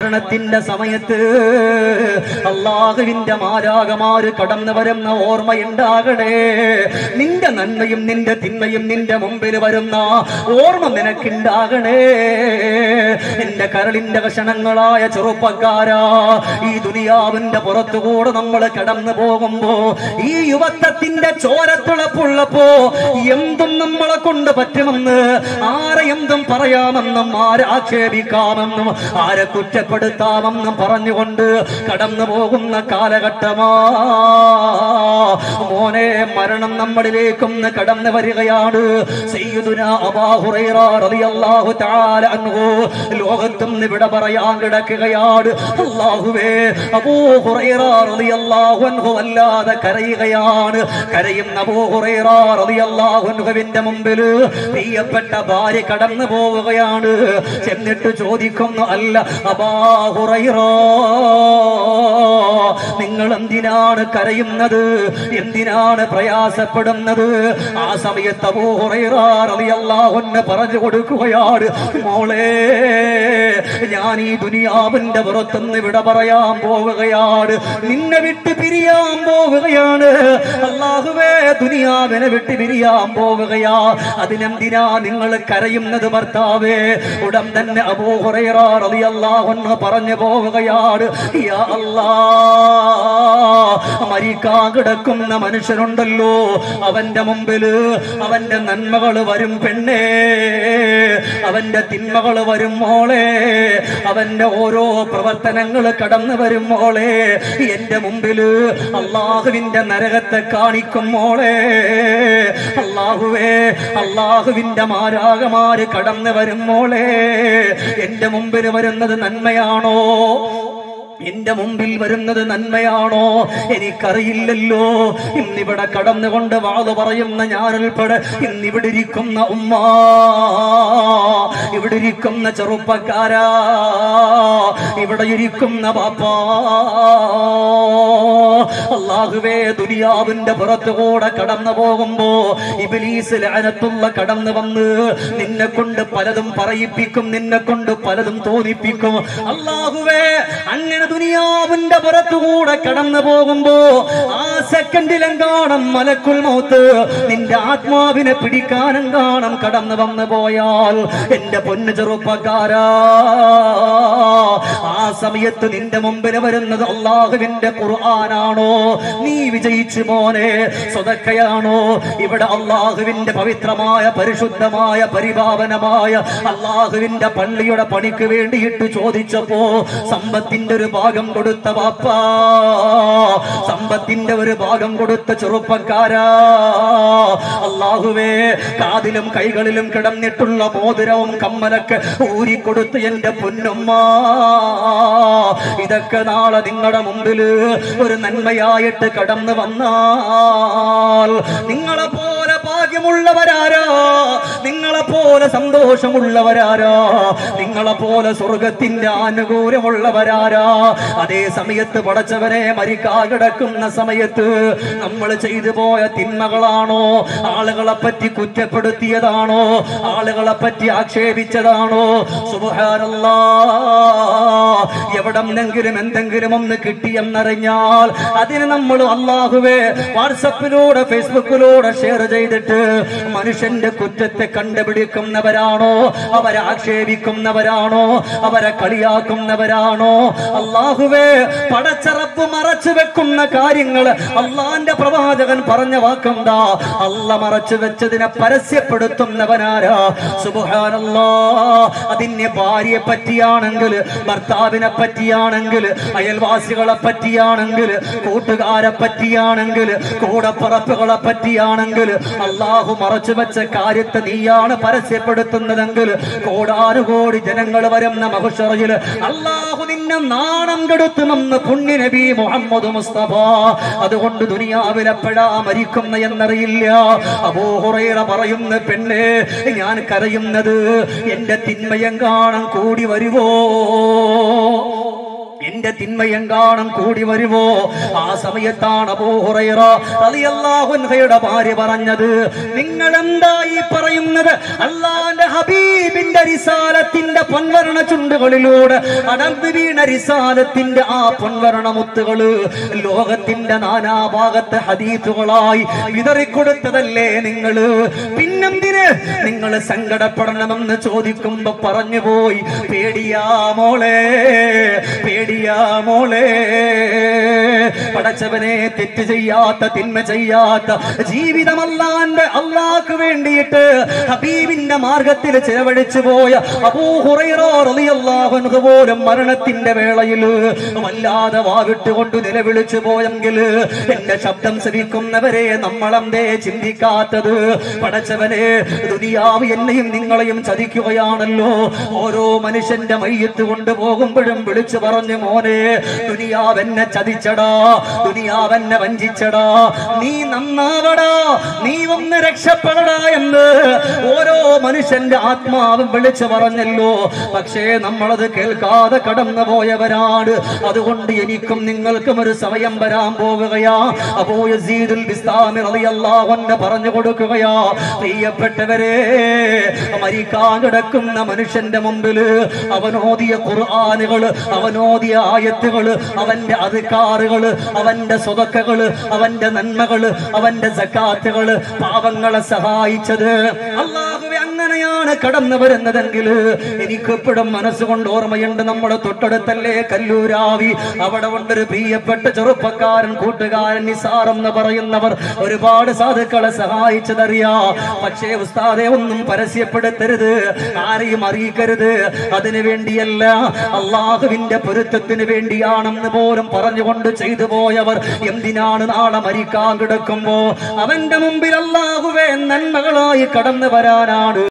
മരണത്തിന്റെ സമയത്ത് അള്ളാഹുവിന്റെ മാരാകമാര് കടന്നു വരുന്ന ഓർമ്മയുണ്ടാകണേ നിന്റെ നന്മയും നിന്റെ തിന്മയും നിന്റെ മുമ്പിൽ വരുന്ന ഓർമ്മ നിനക്കുണ്ടാകണേ എന്റെ കരളിന്റെ കഷണങ്ങളായ ചെറുപ്പക്കാരാ ഈ ദുനിയാവിന്റെ പുറത്തുകൂടെ നമ്മൾ കടന്നു പോകുമ്പോ ഈ യുവത്വത്തിന്റെ ചോരത്തിളപ്പുള്ളപ്പോ എന്തും നമ്മളെ കൊണ്ട് പറ്റുമെന്ന് ആരെ എന്തും പറയാമെന്നും ആരെ ആക്ഷേപിക്കാമെന്നും ആരെ കുറ്റപ്പെടുത്താമെന്നും പറഞ്ഞുകൊണ്ട് കടന്നു പോകുന്ന കാലഘട്ടമാ മോനെ മരണം നമ്മളിലേക്കൊന്ന് കടന്നു വരികയാണ് സയ്യിദുനാ അബൂ ഹുറൈറ റളിയല്ലാഹു തആല അൻഹു ലോകത്തും വിട പറയാൻ കിടക്കുകയാണ് അല്ലാഹുവേ അബൂ ഹുറൈറ റളിയല്ലാഹു അൻഹു വല്ലാതെ കരയുകയാണ് കരയുന്ന അബൂ ഹുറൈറ റളിയല്ലാഹു അൻഹുവിന്റെ മുമ്പിൽ പ്രിയപ്പെട്ട ഭാര്യ കടന്നു പോവുകയാണ് ചെന്നിട്ട് ചോദിക്കുന്നു അല്ല അബാ ഹുറൈറ നിങ്ങൾ എന്തിനാണ് കരയുന്നത് എന്തിനാണ് പ്രയാസപ്പെടുന്നത് ആ സമയത്ത് അബൂ ഹുറൈറ റളിയല്ലാഹു അൻഹു പറഞ്ഞു കൊടുക്കുകയാണ് മോളെ ഞാൻ ഈ ദുനിയാവിന്റെ പുറത്തുനിന്ന് വിട പറയാൻ പോവുകയാണ് നിന്നെ വിട്ട് പിരിയാൻ പോവുകയാണ് അള്ളാഹുവേ ദുനിയാവിനെ വിട്ട് പിരിയാൻ പോവുകയാ അതിനെന്തിനാ നിങ്ങൾ കരയുന്നത് ഭർത്താവേ ഉടൻ തന്നെ അബൂ ഹുറൈറ റളിയല്ലാഹു അൻഹു പറഞ്ഞു പോവുകയാണ് യാ അല്ലാ മരിക്കാൻ കിടക്കുന്ന മനുഷ്യനുണ്ടല്ലോ അവന്റെ മുമ്പില് അവന്റെ നന്മകൾ വരും പെണ്ണേ അവന്റെ തിന്മകൾ വരും മോളെ അവന്റെ ഓരോ പ്രവർത്തനങ്ങൾ കടന്നു വരും മോളെ എന്റെ മുമ്പില് അള്ളാഹുവിന്റെ നരകത്തെ കാണിക്കും മോളെ അള്ളാഹുവേ അള്ളാഹുവിന്റെ മാരാകമാര് കടന്നു വരും മോളെ എന്റെ മുമ്പിൽ വരുന്നത് നന്മയാണോ എന്റെ മുമ്പിൽ വരുന്നത് നന്മയാണോ എനിക്കറിയില്ലല്ലോ ഇന്നിവിടെ കടന്നുകൊണ്ട് വാത് പറയുന്ന ഞാനുൾപ്പെടെ ഇന്നിവിടെ ഇരിക്കുന്ന ഉമ്മ ഇവിടെ ഇരിക്കുന്ന ചെറുപ്പക്കാരാ ഇവിടെ ഇരിക്കുന്ന പാപ്പാ അള്ളാഹുവേ ദുനിയാവിന്റെ പുറത്തുകൂടെ കടന്നു പോകുമ്പോ ഇബിലീസ് ലഅനത്തുള്ള കടന്നു വന്ന് നിന്നെ കൊണ്ട് പലതും പറയിപ്പിക്കും നിന്നെ കൊണ്ട് പലതും തോന്നിപ്പിക്കും അള്ളാഹുവേ അങ്ങനെ ദുനിയാവിന്റെ പുറത്തുകൂടെ കടന്നു പോകുമ്പോ ആ സെക്കൻഡിലും കാണും മലക്കുൽ മൗത്ത് നിന്റെ ആത്മാവിനെ പിടിക്കാനും കാണും കടന്നു വന്നു പോയാൽ എന്റെ പൊന്നു ചെറുപ്പക്കാരാ ആ സമയത്ത് നിന്റെ മുമ്പിൽ വരുന്നത് അള്ളാഹുവിന്റെ ഖുർആനാണോ നീ വിജയിച്ചു മോനെ സ്വതക്കയാണോ ഇവിടെ അള്ളാഹുവിന്റെ പവിത്രമായ പരിശുദ്ധമായ പരിപാവനമായ അള്ളാഹുവിന്റെ പള്ളിയുടെ പണിക്ക് വേണ്ടിയിട്ട് ചോദിച്ചപ്പോ സമ്പത്തിന്റെ ഒരു ഭാഗം കൊടുത്ത വാപ്പാ സമ്പത്തിന്റെ ഒരു ഭാഗം കൊടുത്ത ചെറുപ്പക്കാരാ അള്ളാഹുവേ കാതിലും കൈകളിലും കിടന്നിട്ടുള്ള മോതിരവും കമ്മലൊക്കെ ഊരിക്കൊടുത്ത് എന്റെ പൊന്നുമ്മ ഇതൊക്കെ നാളെ നിങ്ങളുടെ മുമ്പില് ഒരു നന്മയായിട്ട് കടന്നു വന്നാൽ നിങ്ങളെ പോലെ ഭാഗ്യമുള്ളവരാരാ നിങ്ങളെ പോലെ സന്തോഷമുള്ളവരാരാ നിങ്ങളെ പോലെ സ്വർഗത്തിന്റെ ആനുകൂല്യമുള്ളവരാരാ അതേ സമയത്ത് പടച്ചവനെ മരിക്കാ കിടക്കുന്ന സമയത്ത് നമ്മൾ ചെയ്തു പോയ തിന്മകളാണോ ആളുകളെ പറ്റി കുറ്റപ്പെടുത്തിയതാണോ ആളുകളെ പറ്റി ആക്ഷേപിച്ചതാണോ സുബ്ഹാനല്ലാ എവിടെന്നെങ്കിലും എന്തെങ്കിലും ഒന്ന് കിട്ടിയെന്നറിഞ്ഞാൽ അതിന് നമ്മൾ അള്ളാഹുവേ വാട്സപ്പിലൂടെ ഫേസ്ബുക്കിലൂടെ ഷെയർ ചെയ്തിട്ട് മനുഷ്യന്റെ കുറ്റത്തെ കണ്ടുപിടിക്കുന്നവരാണോ അവരെ ആക്ഷേപിക്കുന്നവരാണോ അവരെ കളിയാക്കുന്നവരാണോ അള്ളാഹുവേ പടച്ചറപ്പ് മറച്ചു വെക്കുന്ന കാര്യങ്ങൾ അള്ളാന്റെ പ്രവാചകൻ പറഞ്ഞ വാക്കെന്താ അല്ല മറച്ചു വെച്ചതിനെ പരസ്യപ്പെടുത്തുന്നവനാരാ സുബാനല്ലാ അതിന്റെ ഭാര്യയെ പറ്റിയാണെങ്കിൽ ഭർത്താവിനെ പറ്റിയാണെങ്കിൽ അയൽവാസികളെ പറ്റിയാണെങ്കിൽ കൂട്ടുകാരെ പറ്റിയാണെങ്കിൽ കൂടപ്പറപ്പുകളെ പറ്റിയാണെങ്കിൽ അള്ളാഹു മറച്ചു വെച്ച കാര്യത്തെ നീയാണ് പരസ്യപ്പെടുത്തുന്നതെങ്കിൽ കോടാനുകോടി ജനങ്ങൾ വരുന്ന മഹുഷറയിൽ അള്ളാഹു നിന്നെ നാണം കെടുത്തുമെന്ന് പുണ്യ നബി മുഹമ്മദ് മുസ്തഫ അതുകൊണ്ട് ദുനിയാവിൽ എപ്പോഴാ മരിക്കുന്ന എന്നറിയില്ല അബൂഹുറൈറ പറയുന്ന പെണ്ണെ ഞാൻ കരയുന്നത് എന്റെ തിന്മയം കാണാൻ കൂടി വരുവോ എന്റെ നിന്റെ തിന്മയെങ്കാണം കൂടി വരുവോ ആ സമയത്താണ് അബൂ ഹുറൈറ റളിയല്ലാഹു അൻഹയുടെ ഭാര്യ പറഞ്ഞത് നിങ്ങൾ എന്താ ഈ പറയുന്നത് അള്ളാന്റെ ഹബീബിന്റെ റിസാലത്തിന്റെ പൊൻവരണ ചുണ്ടുകളിലൂടെ അടർന്നു വീണ റിസാലത്തിന്റെ ആ പൊൻവരണ മുത്തുകള് ലോകത്തിന്റെ നാനാഭാഗത്തെ ഹദീത്തുകളായി വിതറിക്കൊടുത്തതല്ലേ നിങ്ങള് പിന്നെന്തിന് നിങ്ങൾ സങ്കടപ്പെടണമെന്ന് ചോദിക്കുമ്പോ പറഞ്ഞു പോയി പേടിയാ മോളെ പേടിയാ മോളെ പടച്ചവനെ തെറ്റ് ചെയ്യാത്ത തിന്മ ചെയ്യാത്ത ജീവിതമല്ലാണ്ട് അള്ളാഹ്ക്ക് വേണ്ടിയിട്ട് ഹബീബിന്റെ മാർഗത്തിൽ ചിലവഴിച്ചു പോയ അബൂഹുറൈറിയല്ലാഹു പോലും മരണത്തിന്റെ വേളയിൽ വല്ലാതെ വാവിട്ടുകൊണ്ട് നിലവിളിച്ചു പോയെങ്കിൽ എന്റെ ശബ്ദം ശ്രവിക്കുന്നവരെ നമ്മളെന്തേ ചിന്തിക്കാത്തത് പടച്ചവനെ ദുനിയാവ് എന്നെയും നിങ്ങളെയും ചതിക്കുകയാണല്ലോ ഓരോ മനുഷ്യന്റെ മയ്യത്ത് കൊണ്ടുപോകുമ്പോഴും വിളിച്ചു പറഞ്ഞു മോനെ ദുനിയാവ് എന്നെ ചതിച്ചടാ ദുനിയാവ് എന്നെ വഞ്ചിച്ചടാ നീ നന്നാവടാ നീ ഒന്ന് രക്ഷപ്പെടടാ എന്ന് ഓരോ മനുഷ്യന്റെ ആത്മാവും വിളിച്ചു പറഞ്ഞല്ലോ പക്ഷേ നമ്മളത് കേൾക്കാതെ കടന്നു പോയവരാണ് അതുകൊണ്ട് എനിക്കും നിങ്ങൾക്കും ഒരു സമയം വരാൻ പോവുകയാ അബൂ യസീദുൽ ബിസ്താമി റളിയല്ലാഹു അൻഹു പറഞ്ഞു കൊടുക്കുകയാ പ്രിയപ്പെട്ടവരെ മരിക്കാൻ കിടക്കുന്ന മനുഷ്യന്റെ മുമ്പിൽ അവനോദിയ ഖുർആനുകള് അവനോദിയ ആയത്തുകള് അവന്റെ അധികാറുകള് അവന്റെ സ്വതക്കകള് അവന്റെ നന്മകള് അവന്റെ സക്കാത്തുകള് പാവങ്ങളെ സഹായിച്ചത് അള്ളാഹുവെ അങ്ങനെയാണ് കടന്നു വരുന്നതെങ്കിൽ എനിക്കെപ്പോഴും മനസ്സുകൊണ്ട് ഓർമ്മയുണ്ട് നമ്മുടെ തൊട്ടടുത്തല്ലേ കല്ലൂരാവി അവിടെ കൊണ്ടൊരു പ്രിയപ്പെട്ട ചെറുപ്പക്കാരൻ കൂട്ടുകാരൻ നിസാർ എന്ന് പറയുന്നവർ ഒരുപാട് സാധുക്കളെ സഹായിച്ചതറിയാ പക്ഷേ ഉസ്താദെ ഒന്നും പരസ്യപ്പെടുത്തരുത് ആരെയും അറിയിക്കരുത് അതിനു വേണ്ടിയല്ല അള്ളാഹുവിന്റെ പൊരുത്തത്തിന് വേണ്ടിയാണെന്ന് പോലും പറഞ്ഞുകൊണ്ട് ചെയ്തു പോയവർ എന്തിനാണ് നാളെ മരിക്കാൻ കിടക്കുമ്പോ അവന്റെ മുമ്പിൽ അള്ളാഹുവെ നന്മകളായി കടന്നു വരാനാണ്